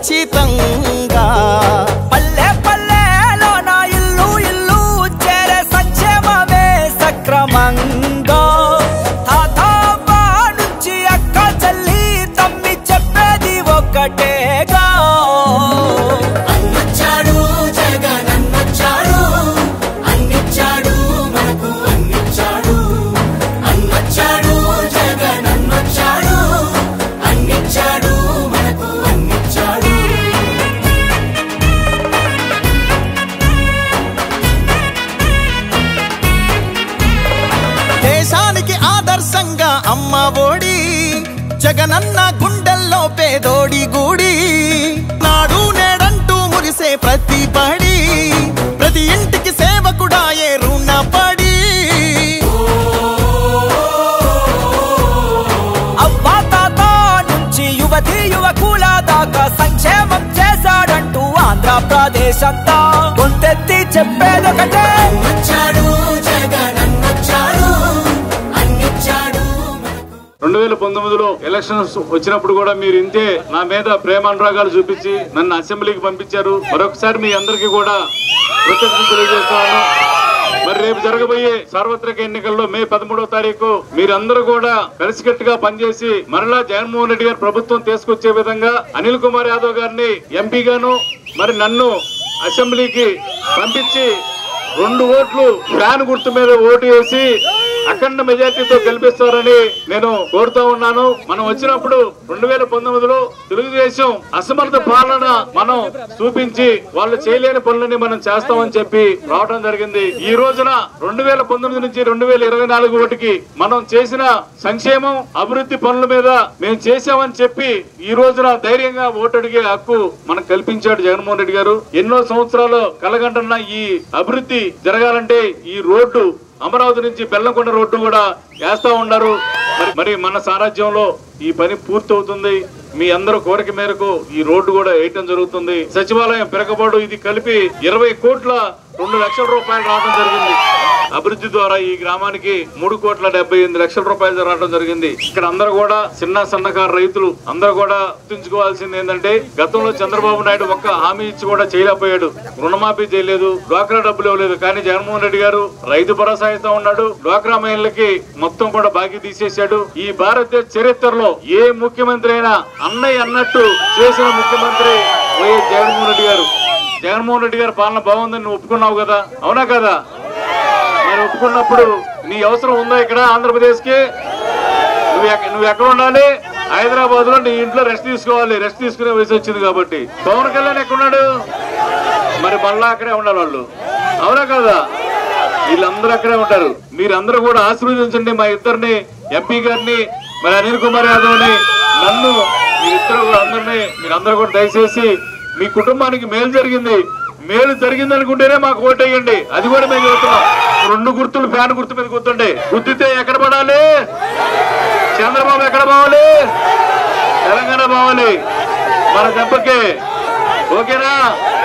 ఖచ్చితంగా పల్లె పల్లెలో నా ఇల్లు ఇల్లు చేరే సంక్షేమమే సక్రమంగా తాత అవ్వ నుంచి అక్క చెల్లి తమ్మి చెప్పేది ఒక్కటేగా అన్నొచ్చాడు జగన్ అన్నొచ్చాడు అన్నిచ్చాడు మనకు అన్నిచ్చాడు అన్నొచ్చాడు జగన్ అన్నొచ్చాడు అన్నిచ్చాడు మనకు అన్నిచ్చాడు దేశానికి ఆదర్శంగా అమ్మ ఒడి జగనన్న గుండెల్లో పేదోడి గుడి నాడు నేడంటూ మురిసే ప్రతి పడి ప్రతి ఇంటికి సేవకుడా ఏ రుణపడి అవ్వ తాత నుంచి యువతి యువకుల దాకా సంక్షేమం చేశాడంటూ ఆంధ్రప్రదేశ్ అంతా గొంతెత్తి చెప్పేదొకటే అన్నొచ్చాడు జగన్ అన్నొచ్చాడు అన్నిచ్చాడు మనకు రెండు వేల పంతొమ్మిదిలో ఎలక్షన్స్ వచ్చినప్పుడు కూడా మీరు ఇంతే నా మీద ప్రేమ అనురాగాలు చూపించి నన్ను అసెంబ్లీకి పంపించారు మరొకసారి మీ అందరికీ కూడా కృతజ్ఞతలు తెలియజేస్తున్నాను మరి రేపు జరగబోయే సార్వత్రిక ఎన్నికల్లో మే పదమూడవ తారీఖు మీరందరూ కూడా కలిసికట్టుగా పనిచేసి మరలా జగన్మోహన్ రెడ్డి గారి ప్రభుత్వం తీసుకొచ్చే విధంగా అనిల్ కుమార్ యాదవ్ గారిని ఎంపీగాను మరి నన్ను అసెంబ్లీకి పంపించి రెండు ఓట్లు ఫ్యాన్ గుర్తు మీద ఓటు వేసి అఖండ మెజార్టీతో గెలిపిస్తారని నేను కోరుతా ఉన్నాను మనం వచ్చినప్పుడు రెండు వేల పంతొమ్మిదిలో తెలుగుదేశం అసమర్థ పాలన మనం చూపించి వాళ్ళు చేయలేని పనులని మనం చేస్తామని చెప్పి రావడం జరిగింది ఈ రోజున రెండు వేల పంతొమ్మిది నుంచి రెండు వేల ఇరవై నాలుగు ఒకటికి మనం చేసిన సంక్షేమం అభివృద్ధి పనుల మీద మేము చేశామని చెప్పి ఈ రోజున ధైర్యంగా ఓటు అడిగే హక్కు మనకు కల్పించాడు జగన్మోహన్ రెడ్డి గారు ఎన్నో సంవత్సరాలు కలగంటున్న ఈ అభివృద్ధి జరగాలంటే ఈ రోడ్డు అమరావతి నుంచి బెల్లంకొండ రోడ్డు కూడా వేస్తా ఉన్నారు మరి మరి మన సారాజ్యంలో ఈ పని పూర్తవుతుంది మీ అందరూ కోరిక మేరకు ఈ రోడ్డు కూడా వేయటం జరుగుతుంది సచివాలయం పిరకబోడు ఇది కలిపి ఇరవై కోట్ల రెండు లక్షల రూపాయలు రావడం జరిగింది అభివృద్ధి ద్వారా ఈ గ్రామానికి మూడు కోట్ల డెబ్బై ఎనిమిది లక్షల రూపాయలు రావడం జరిగింది ఇక్కడ అందరూ కూడా చిన్న సన్నకారు రైతులు అందరూ కూడా గుర్తుంచుకోవాల్సింది ఏంటంటే గతంలో చంద్రబాబు నాయుడు ఒక్క హామీ ఇచ్చి కూడా చేయలేకపోయాడు రుణమాఫీ చేయలేదు డ్వాక్రా డబ్బులు ఇవ్వలేదు కానీ జగన్మోహన్ రెడ్డి గారు రైతు భరోసా ఇస్తా ఉన్నాడు డ్వాక్రా మహిళలకి మొత్తం కూడా బాకీ తీసేశాడు ఈ భారతదేశ చరిత్రలో ఏ ముఖ్యమంత్రి అయినా అన్నయ్య అన్నట్టు చేసిన ముఖ్యమంత్రి వైఎస్ జగన్మోహన్ రెడ్డి గారు జగన్మోహన్ రెడ్డి గారి పాలన బాగుందని నువ్వు ఒప్పుకున్నావు కదా అవునా కదా మరి ఒప్పుకున్నప్పుడు నీ అవసరం ఉందా ఇక్కడ ఆంధ్రప్రదేశ్ కి నువ్వు ఎక్క- నువ్వు ఎక్కడ ఉండాలి హైదరాబాద్ లో నీ ఇంట్లో రెస్ట్ తీసుకోవాలి రెస్ట్ తీసుకునే వయసు వచ్చింది కాబట్టి పవన్ కళ్యాణ్ ఎక్కడున్నాడు మరి మళ్ళా అక్కడే ఉండాలి వాళ్ళు అవునా కదా వీళ్ళందరూ అక్కడే ఉంటారు మీరందరూ కూడా ఆశీర్వదించండి మా ఇద్దరిని ఎంపీ గారిని మరి అనిల్ కుమార్ యాదవ్ ని నన్ను మీరిద్దరు కూడా అందరినీ మీరందరూ కూడా దయచేసి మీ కుటుంబానికి మేలు జరిగింది మేలు జరిగింది అనుకుంటేనే మాకు ఓటేయండి అది కూడా మేము చెబుతున్నాం రెండు గుర్తులు ఫ్యాన్ గుర్తు మీద గుర్తుండే గుర్తితే ఎక్కడ పడాలి చంద్రబాబు ఎక్కడ పోవాలి తెలంగాణ పోవాలి మన దెబ్బకి ఓకేనా